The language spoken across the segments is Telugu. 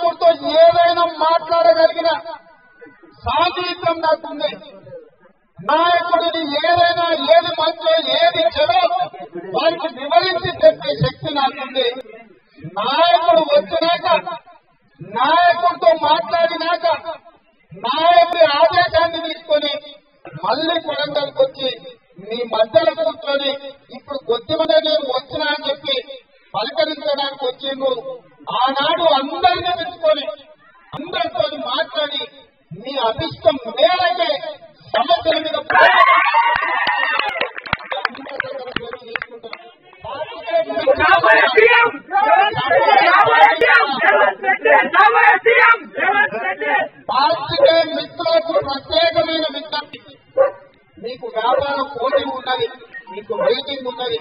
నాయకుడితో ఏదైనా మాట్లాడగలిగిన సామీప్యం నాకుంది నాయకుడిని ఏదైనా ఏది మంచో ఏది చెడో వారికి వివరించి చెప్పే శక్తి నాకుంది నాయకుడు వచ్చినాక నాయకుడితో మాట్లాడినాక నాయకుడి ఆదేశాన్ని తీసుకొని మళ్ళీ కొడంగల్కి వచ్చి మీ మధ్యలో కూర్చొని ఇప్పుడు కొద్దిమంది నేను వచ్చినా అని చెప్పి పలకరించడానికి వచ్చిండు ఆనాడు అందరినీ పిలుచుకొని అందరితో మాట్లాడి మీ అభిష్టం మేరకే సమస్యల మీద రాబోయే సీఎం రేవంత్ రెడ్డి రాబోయే సీఎం రేవంత్ రెడ్డి రాబోయే సీఎం రేవంత్ రెడ్డి పార్టీకే మిత్రులకు ప్రత్యేకమైన విజ్ఞప్తి మీకు వ్యాపార పోటీ ఉన్నది మీకు వెయిటింగ్ ఉన్నది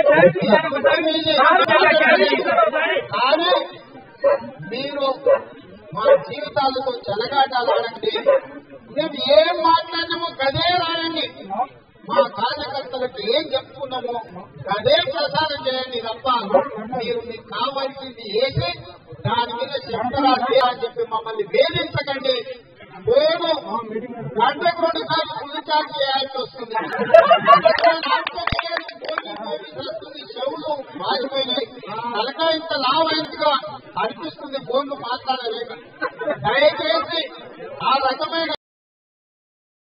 కానీ మీరు మా జీవితాలతో చెలగాటాలు ఆడండి మేము ఏం మాట్లాడినామో గదే రాయండి మా కార్యకర్తలకు ఏం చెప్పుకున్నామో గదే ప్రసారం చేయండి తప్ప మీరు మీకు కావాల్సింది వేసి దాని మీద చెప్పరాదు అని చెప్పి మమ్మల్ని వేధించకండి నేను గంటకు రెండు సార్లు ఫుల్ చార్జ్ చేయాల్సి వస్తుంది వస్తుంది చెవులు మారిపోయినాయి తలకాయ ఇంత లావైనట్టుగా అనిపిస్తుంది ఫోన్లు మాట్లాడలేక దయచేసి ఆ రకమైన